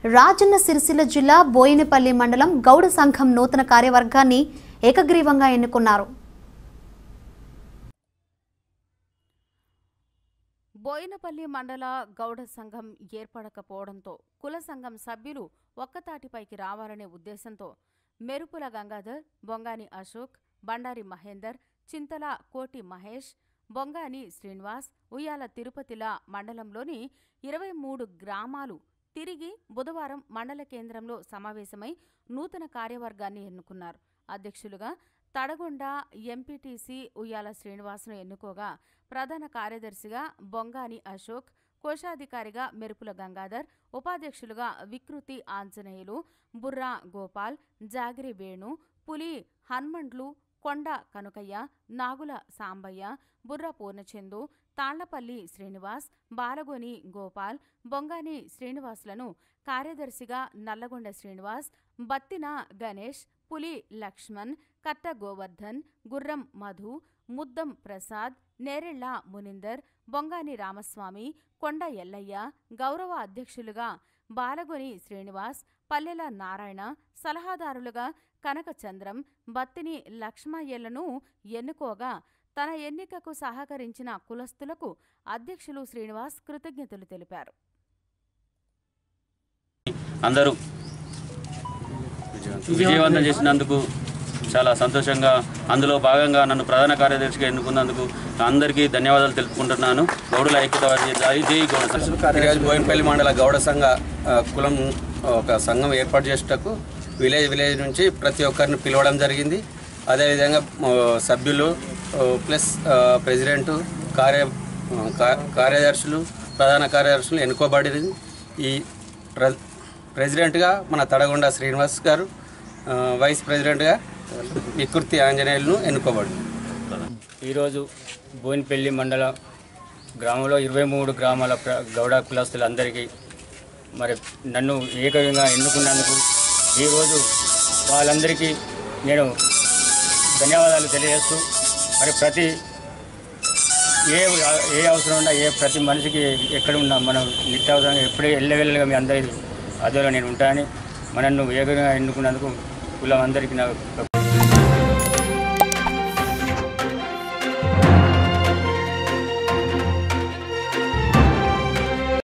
రాజన్న సిరిసిల్ల జిల్లా బోయినపల్లి మండలం గౌడ సంఘం నూతన కార్యవర్గాన్ని ఏకగ్రీవంగా ఎన్నుకున్నారు బోయినపల్లి మండల గౌడ సంఘం ఏర్పడకపోవడంతో కుల సంఘం సభ్యులు ఒక్కతాటిపైకి రావాలనే ఉద్దేశంతో మెరుపుల గంగాధర్ బొంగాని అశోక్ బండారి మహేందర్ చింతల కోటి మహేష్ బొంగాని శ్రీనివాస్ ఉయ్యాల తిరుపతిల మండలంలోని ఇరవై మూడు గ్రామాలు తిరిగి బుధవారం మండల కేంద్రంలో సమావేశమై నూతన కార్యవర్గాన్ని ఎన్నుకున్నారు అధ్యక్షులుగా తడగొండ ఎంపీటీసీ ఉయ్యాల శ్రీనివాస్ను ఎన్నుకోగా ప్రధాన కార్యదర్శిగా బొంగాని అశోక్ కోశాధికారిగా మెరుపుల గంగాధర్ ఉపాధ్యక్షులుగా వికృతి ఆంజనేయులు బుర్రా గోపాల్ జాగిరి వేణు పులి హన్మండ్లు కొండ కనుకయ్య నాగుల సాంబయ్య బుర్ర పూర్ణచందు తాళ్లపల్లి శ్రీనివాస్ బాలగొని గోపాల్ బొంగాని శ్రీనివాస్లను కార్యదర్శిగా నల్లగొండ శ్రీనివాస్ బత్తిన గణేష్ పులి లక్ష్మణ్ కట్ట గోవర్ధన్ గుర్రం మధు ముద్దం ప్రసాద్ నేరెళ్ల మునిందర్ బొంగాని రామస్వామి కొండ ఎల్లయ్య గౌరవ అధ్యక్షులుగా బాలగొని శ్రీనివాస్ పల్లెల నారాయణ సలహాదారులుగా కనక చంద్రం బత్తిని లక్ష్మయ్యలను ఎన్నుకోగా తన ఎన్నికకు సహకరించిన కులస్తులకు అధ్యక్షులు శ్రీనివాస్ కృతజ్ఞతలు తెలిపారు అందరూ విజయవంతం చేసినందుకు చాలా సంతోషంగా అందులో భాగంగా నన్ను ప్రధాన కార్యదర్శిగా ఎన్నుకున్నందుకు అందరికీ ధన్యవాదాలు తెలుపుకుంటున్నాను గౌడుల ఐక్యత జై జై గౌడ సంఘం. ఈరోజు బోయినపల్లి మండల గౌడ సంఘ ఆ, కులం ఒక సంఘం ఏర్పాటు చేసేటకు విలేజ్ విలేజ్ నుంచి ప్రతి ఒక్కరిని పిలవడం జరిగింది అదేవిధంగా ఆ, సభ్యులు ఆ, ప్లస్ ఆ, ప్రెసిడెంటు కార్య ఆ, కా- కార్యదర్శులు ప్రధాన కార్యదర్శులు ఎన్నుకోబడింది ఈ ప్ర ప్రెసిడెంట్గా మన తడగొండ శ్రీనివాస్ గారు ఆ, వైస్ ప్రెసిడెంట్గా వికృతి ఆంజనేయులను ఎన్నుకోబడింది ఈరోజు బోయినపల్లి మండల గ్రామంలో ఇరవై మూడు గ్రామాల ప్ర- గౌడ కులస్తులందరికీ మరి నన్ను ఏకంగా ఎన్నుకున్నందుకు ఈరోజు వాళ్ళందరికీ నేను ధన్యవాదాలు తెలియజేస్తూ మరి ప్రతి ఏ ఏ అవసరం ఉన్నా ఏ ప్రతి మనిషికి ఎక్కడ ఉన్నా మనం నిత్యావసరంగా ఎప్పుడే ఎల్లవెల్లగా మీ అందరి అదిలో నేను ఉంటానని మనల్ని ఏకంగా ఎన్నుకున్నందుకు కులం అందరికీ నా